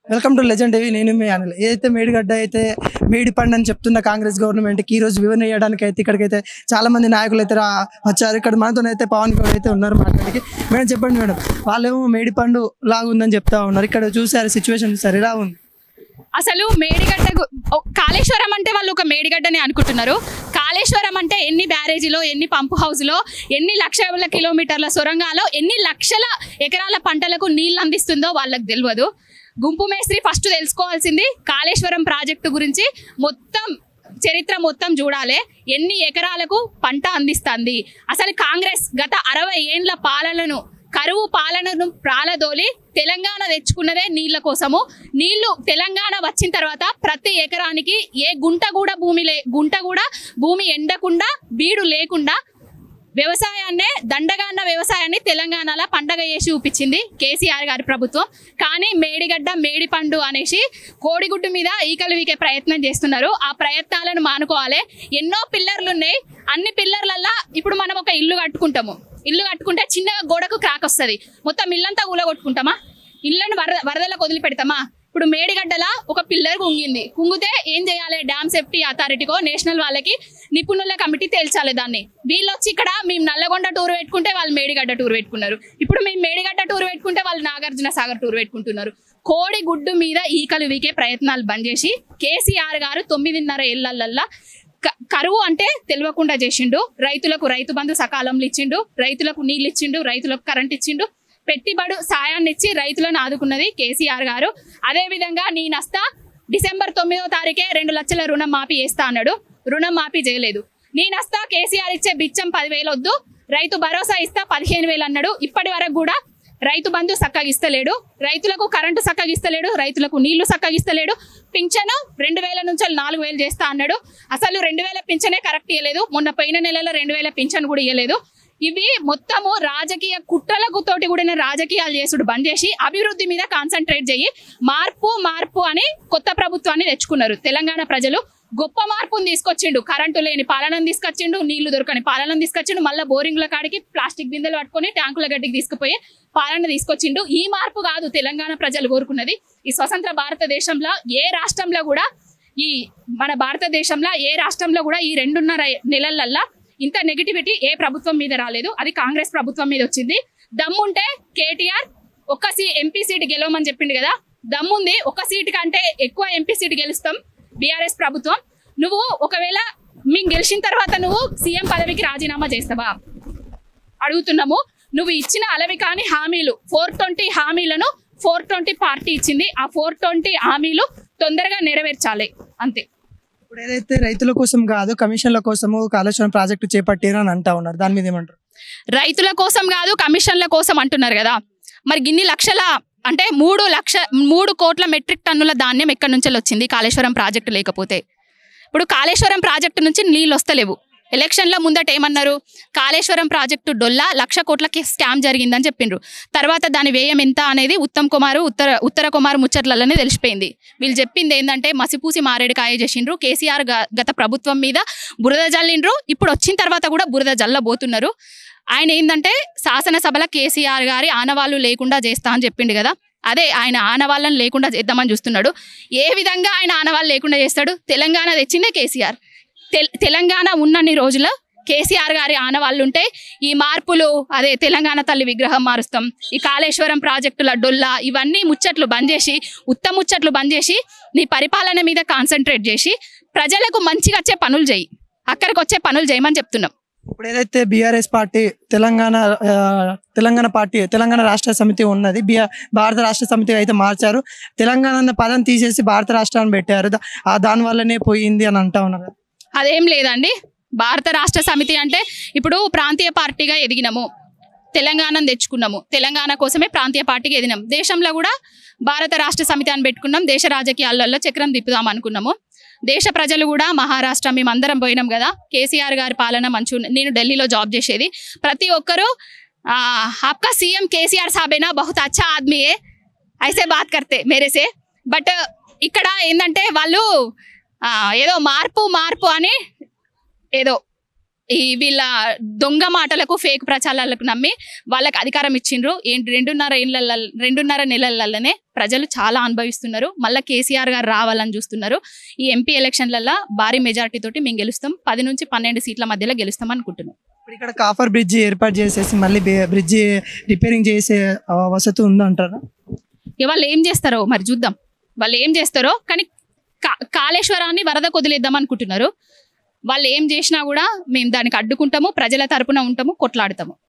welcome to legend TV నేను మీ అనిల్ ఏదైతే మేడిగడ్డ అయితే మేడిపండు అని చెప్తున్న కాంగ్రెస్ గవర్నమెంట్కి ఈ రోజు వివరణ ఇవ్వడానికి అయితే ఇక్కడికైతే చాలా మంది నాయకులు అయితే రా- వచ్చారు ఇక్కడ మనతో అయితే పవన్ గౌడ్ అయితే ఉన్నారు మాట్లాడికి మేడం చెప్పండి మేడం వాళ్ళేమో మేడిపండు లాగా ఉందని చెప్తా ఉన్నారు ఇక్కడ చూసారు సిచ్యువేషన్ చూసారు ఇలా ఉంది అసలు మేడిగడ్డ గు- ఓ, కాళేశ్వరం అంటే వాళ్ళు ఒక మేడిగడ్డని అనుకుంటున్నారు కాళేశ్వరం అంటే ఎన్ని బ్యారేజీలో ఎన్ని పంపు హౌస్లో ఎన్ని లక్షల కిలోమీటర్ల సొరంగాలో ఎన్ని లక్షల ఎకరాల పంటలకు నీళ్ళు అందిస్తుందో వాళ్ళకి తెలియదు గుంపు మేస్త్రి ఫస్ట్ తెలుసుకోవాల్సింది కాళేశ్వరం ప్రాజెక్టు గురించి మొత్తం చరిత్ర మొత్తం చూడాలి ఎన్ని ఎకరాలకు పంట అందిస్తుంది అసలు కాంగ్రెస్ గత అరవై ఏండ్ల పాలనను కరువు పాలనను ప్రాలదోలి తెలంగాణ తెచ్చుకున్నదే నీళ్ల కోసము నీళ్లు తెలంగాణ వచ్చిన తర్వాత ప్రతి ఎకరానికి ఏ గుంట కూడా భూమి లే గుంట కూడా భూమి ఎండకుండా బీడు లేకుండా వ్యవసాయాన్నే దండగాన్న వ్యవసాయాన్ని తెలంగాణలో పండగ చేసి చూపించింది కేసీఆర్ గారి ప్రభుత్వం కానీ మేడిగడ్డ మేడిపండు అనేసి కోడిగుడ్డు మీద ఈకలు వీకే ప్రయత్నం చేస్తున్నారు ఆ ప్రయత్నాలను మానుకోవాలి ఎన్నో పిల్లర్లు ఉన్నాయి అన్ని పిల్లర్లల్లా ఇప్పుడు మనం ఒక ఇల్లు కట్టుకుంటాము ఇల్లు కట్టుకుంటే చిన్నగా గోడకు క్రాక్ వస్తుంది మొత్తం ఇల్లంతా ఊలగొట్టుకుంటామా ఇళ్ళను వరద వరదలకు వదిలిపెడతామా ఇప్పుడు మేడిగడ్డల ఒక పిల్లర్ కుంగింది కుంగితే ఏం చేయాలి డ్యామ్ సేఫ్టీ అథారిటీకో నేషనల్ వాళ్ళకి నిపుణుల కమిటీ తేల్చాలి దాన్ని వీళ్ళు వచ్చి ఇక్కడ మేము నల్లగొండ టూర్ పెట్టుకుంటే వాళ్ళు మేడిగడ్డ టూర్ పెట్టుకున్నారు ఇప్పుడు మేము మేడిగడ్డ టూర్ పెట్టుకుంటే వాళ్ళు నాగార్జున సాగర్ టూర్ పెట్టుకుంటున్నారు కోడి గుడ్డు మీద ఈకలు వీకే ప్రయత్నాలు బంద్ చేసి కేసీఆర్ గారు తొమ్మిదిన్నర ఏళ్లల్లా క- కరువు అంటే తెలియకుండా చేసిండు రైతులకు రైతు బంధు సకాలంలో ఇచ్చిండు రైతులకు నీళ్ళు ఇచ్చిండు రైతులకు కరెంట్ ఇచ్చిండు పెట్టుబడు సాయాన్ని ఇచ్చి రైతులను ఆదుకున్నది కేసీఆర్ గారు అదే విధంగా నీ నస్తా డిసెంబర్ తొమ్మిదో తారీఖే రెండు లక్షల రుణం మాఫీ చేస్తా అన్నాడు రుణం మాఫీ చేయలేదు నీ నస్తా కేసీఆర్ ఇచ్చే బిచ్చం పదివేలు వద్దు రైతు భరోసా ఇస్తా పదిహేను వేలు అన్నాడు ఇప్పటి వరకు కూడా రైతు బంధు సక్కగిస్తలేడు రైతులకు కరెంటు సక్కగిస్తలేడు రైతులకు నీళ్లు సక్కగిస్తలేడు పింఛను రెండు వేల నుంచి నాలుగు వేలు చేస్తా అన్నాడు అసలు రెండు వేల పింఛనే కరెక్ట్ ఇవ్వలేదు మొన్న పోయిన నెలలో రెండు వేల పింఛన్ కూడా ఇవ్వలేదు ఇవి మొత్తము రాజకీయ కుట్రలకు తోటి కూడిన రాజకీయాలు చేసుడు బంద్ చేసి అభివృద్ధి మీద కాన్సన్ట్రేట్ చేయి మార్పు మార్పు అని కొత్త ప్రభుత్వాన్ని తెచ్చుకున్నారు తెలంగాణ ప్రజలు గొప్ప మార్పుని తీసుకొచ్చిండు కరెంటు లేని పాలనను తీసుకొచ్చిండు నీళ్లు దొరకని పాలనను తీసుకొచ్చిండు మళ్ళీ బోరింగ్ల కాడికి ప్లాస్టిక్ బిందెలు పట్టుకొని ట్యాంకుల గడ్డికి తీసుకుపోయి పాలన తీసుకొచ్చిండు ఈ మార్పు కాదు తెలంగాణ ప్రజలు కోరుకున్నది ఈ స్వతంత్ర భారతదేశంలో ఏ రాష్ట్రంలో కూడా ఈ మన భారతదేశంలో ఏ రాష్ట్రంలో కూడా ఈ రెండున్నర నెలలల్లా ఇంత నెగిటివిటీ ఏ ప్రభుత్వం మీద రాలేదు అది కాంగ్రెస్ ప్రభుత్వం మీద వచ్చింది దమ్ముంటే కేటీఆర్ ఒక్క సీ ఎంపీ సీట్ గెలవమని చెప్పిండు కదా దమ్ముంది ఒక సీట్ కంటే ఎక్కువ ఎంపీ సీట్ గెలుస్తాం బీఆర్ఎస్ ప్రభుత్వం నువ్వు ఒకవేళ మేము గెలిచిన తర్వాత నువ్వు సీఎం పదవికి రాజీనామా చేస్తావా అడుగుతున్నాము నువ్వు ఇచ్చిన అలవి కాని హామీలు ఫోర్ ట్వంటీ హామీలను ఫోర్ ట్వంటీ పార్టీ ఇచ్చింది ఆ ఫోర్ ట్వంటీ హామీలు తొందరగా నెరవేర్చాలి అంతే ఇప్పుడు ఏదైతే రైతుల కోసం కాదు కమిషన్ల కోసము కాళేశ్వరం ప్రాజెక్టు చేపట్టారు అని అంటా ఉన్నారు దాని మీద ఏమంటారు రైతుల కోసం కాదు కమిషన్ల కోసం అంటున్నారు కదా మరి గిన్ని లక్షల అంటే మూడు లక్ష మూడు కోట్ల మెట్రిక్ టన్నుల ధాన్యం ఎక్కడి నుంచి వచ్చింది కాళేశ్వరం ప్రాజెక్టు లేకపోతే ఇప్పుడు కాళేశ్వరం ప్రాజెక్టు నుంచి నీళ్ళు వస్తలేవు ఎలక్షన్ల ముందట ఏమన్నారు కాళేశ్వరం ప్రాజెక్టు డొల్లా లక్ష కోట్లకి స్కామ్ జరిగిందని చెప్పిండ్రు తర్వాత దాని వ్యయం ఎంత అనేది ఉత్తమ్ కుమార్ ఉత్తర ఉత్తర కుమార్ ముచ్చట్లలోనే తెలిసిపోయింది వీళ్ళు చెప్పింది ఏంటంటే మసిపూసి మారేడుకాయ చేసిండ్రు కేసీఆర్ గ- గత ప్రభుత్వం మీద బురద జల్లిండ్రు ఇప్పుడు వచ్చిన తర్వాత కూడా బురద జల్లబోతున్నారు ఆయన ఏంటంటే శాసనసభలో కేసీఆర్ గారి ఆనవాళ్ళు లేకుండా చేస్తా అని చెప్పిండు కదా అదే ఆయన ఆనవాళ్ళని లేకుండా చేద్దామని చూస్తున్నాడు ఏ విధంగా ఆయన ఆనవాళ్ళు లేకుండా చేస్తాడు తెలంగాణ తెచ్చిందే కేసీఆర్ తెల్- తెలంగాణ ఉన్నన్ని రోజులు కేసీఆర్ గారి ఆనవాళ్ళు ఉంటే ఈ మార్పులు అదే తెలంగాణ తల్లి విగ్రహం మారుస్తాం ఈ కాళేశ్వరం ప్రాజెక్టుల డొల్లా ఇవన్నీ ముచ్చట్లు బంద్ చేసి ఉత్త ముచ్చట్లు బంద్ చేసి నీ పరిపాలన మీద కాన్సన్ట్రేట్ చేసి ప్రజలకు మంచిగా వచ్చే పనులు చేయి అక్కడికి వచ్చే పనులు చేయమని చెప్తున్నాం ఇప్పుడు ఏదైతే బీఆర్ఎస్ పార్టీ తెలంగాణ ఆ, తెలంగాణ పార్టీ తెలంగాణ రాష్ట్ర సమితి ఉన్నది బిఆర్ భారత రాష్ట్ర సమితి అయితే మార్చారు తెలంగాణ అన్న పదం తీసేసి భారత రాష్ట్రాన్ని పెట్టారు దా- ఆ దాని వల్లనే పోయింది అని అంటా ఉన్నారు అదేం లేదండి భారత రాష్ట్ర సమితి అంటే ఇప్పుడు ప్రాంతీయ పార్టీగా ఎదిగినాము తెలంగాణను తెచ్చుకున్నాము తెలంగాణ కోసమే ప్రాంతీయ పార్టీకి ఎదిగినాం దేశంలో కూడా భారత రాష్ట్ర సమితి అని పెట్టుకున్నాం దేశ రాజకీయాలలో చక్రం తిప్పుదాం అనుకున్నాము దేశ ప్రజలు కూడా మహారాష్ట్ర మేమందరం పోయినాం కదా కేసీఆర్ గారి పాలన మంచి నేను ఢిల్లీలో జాబ్ చేసేది ప్రతి ఒక్కరూ ఆ, आपका सीएम కేసీఆర్ సాబేనా బహుత్ అచ్చా ఆద్మీయే ఐసే బాత్ కర్తే మేరేసే బట్ ఇక్కడ ఏంటంటే వాళ్ళు ఆ, ఏదో మార్పు మార్పు అని ఏదో ఈ వీళ్ళ దొంగ మాటలకు ఫేక్ ప్రచారాలకు నమ్మి వాళ్ళకి అధికారం ఇచ్చిండ్రు ఏంటి రెండున్నర ఏళ్ళ రెండున్నర నెలలలోనే ప్రజలు చాలా అనుభవిస్తున్నారు మళ్ళీ కేసీఆర్ గారు రావాలని చూస్తున్నారు ఈ ఎంపీ ఎలక్షన్లలో భారీ మెజారిటీ తోటి మేము గెలుస్తాం పది నుంచి పన్నెండు సీట్ల మధ్యలో గెలుస్తాం అనుకుంటున్నాం ఇప్పుడు ఇక్కడ కాఫర్ బ్రిడ్జ్ ఏర్పాటు చేసేసి మళ్ళీ బ్రిడ్జ్ రిపేరింగ్ చేసే ఆ, వసతి ఉందంటారా ఇక వాళ్ళు ఏం చేస్తారో మరి చూద్దాం వాళ్ళు ఏం చేస్తారో కానీ కా- కాళేశ్వరాన్ని వరద కొదిలేద్దాం అనుకుంటున్నారు వాళ్ళు ఏం చేసినా కూడా మేము దానికి అడ్డుకుంటాము ప్రజల తరపున ఉంటాము కొట్లాడతాము